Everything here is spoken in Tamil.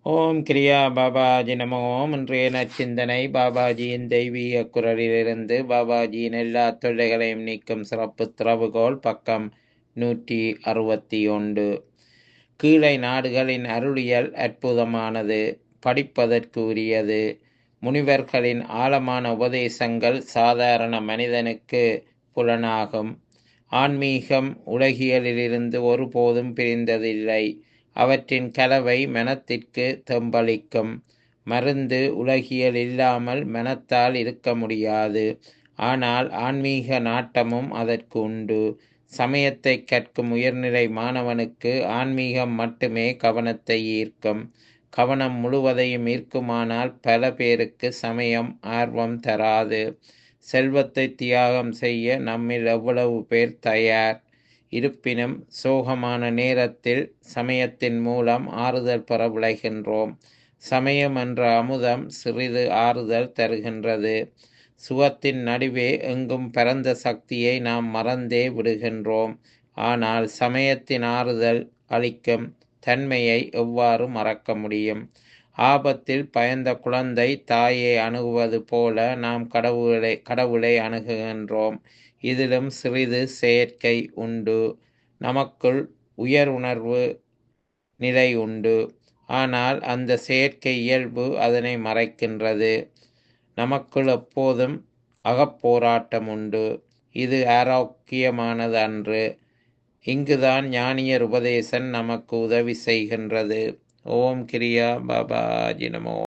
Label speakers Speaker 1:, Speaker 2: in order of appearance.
Speaker 1: ஓம் கிரியா பாபாஜி நமோ ஓம் இன்றைய நச்சிந்தனை பாபாஜியின் தெய்வீக குரலிலிருந்து பாபாஜியின் எல்லா தொல்லைகளையும் நீக்கும் சிறப்பு திறவுகோல் பக்கம் நூற்றி அறுபத்தி ஒன்று கீழை நாடுகளின் அருளியல் அற்புதமானது படிப்பதற்கு உரியது முனிவர்களின் ஆழமான உபதேசங்கள் சாதாரண மனிதனுக்கு புலனாகும் ஆன்மீகம் உலகியலிலிருந்து ஒருபோதும் பிரிந்ததில்லை அவற்றின் கலவை மனத்திற்கு தெம்பளிக்கும் மருந்து உலகியல் இல்லாமல் மனத்தால் இருக்க முடியாது ஆனால் ஆன்மீக நாட்டமும் அதற்கு உண்டு சமயத்தை கற்கும் உயர்நிலை மாணவனுக்கு ஆன்மீகம் மட்டுமே கவனத்தை ஈர்க்கும் கவனம் முழுவதையும் ஈர்க்குமானால் பல பேருக்கு சமயம் ஆர்வம் தராது செல்வத்தை தியாகம் செய்ய நம்மில் எவ்வளவு பேர் தயார் இருப்பினும் சோகமான நேரத்தில் சமயத்தின் மூலம் ஆறுதல் பெற விளைகின்றோம் சமயம் என்ற அமுதம் சிறிது ஆறுதல் தருகின்றது சுகத்தின் நடுவே எங்கும் பரந்த சக்தியை நாம் மறந்தே விடுகின்றோம் ஆனால் சமயத்தின் ஆறுதல் அளிக்கும் தன்மையை எவ்வாறு மறக்க முடியும் ஆபத்தில் பயந்த குழந்தை தாயை அணுகுவது போல நாம் கடவுளை கடவுளை அணுகுகின்றோம் இதிலும் சிறிது செயற்கை உண்டு நமக்குள் உயர் உணர்வு நிலை உண்டு ஆனால் அந்த செயற்கை இயல்பு அதனை மறைக்கின்றது நமக்குள் எப்போதும் அகப்போராட்டம் உண்டு இது ஆரோக்கியமானது அன்று இங்குதான் ஞானியர் உபதேசன் நமக்கு உதவி செய்கின்றது ஓம் கிரியா பாபாஜி நமோ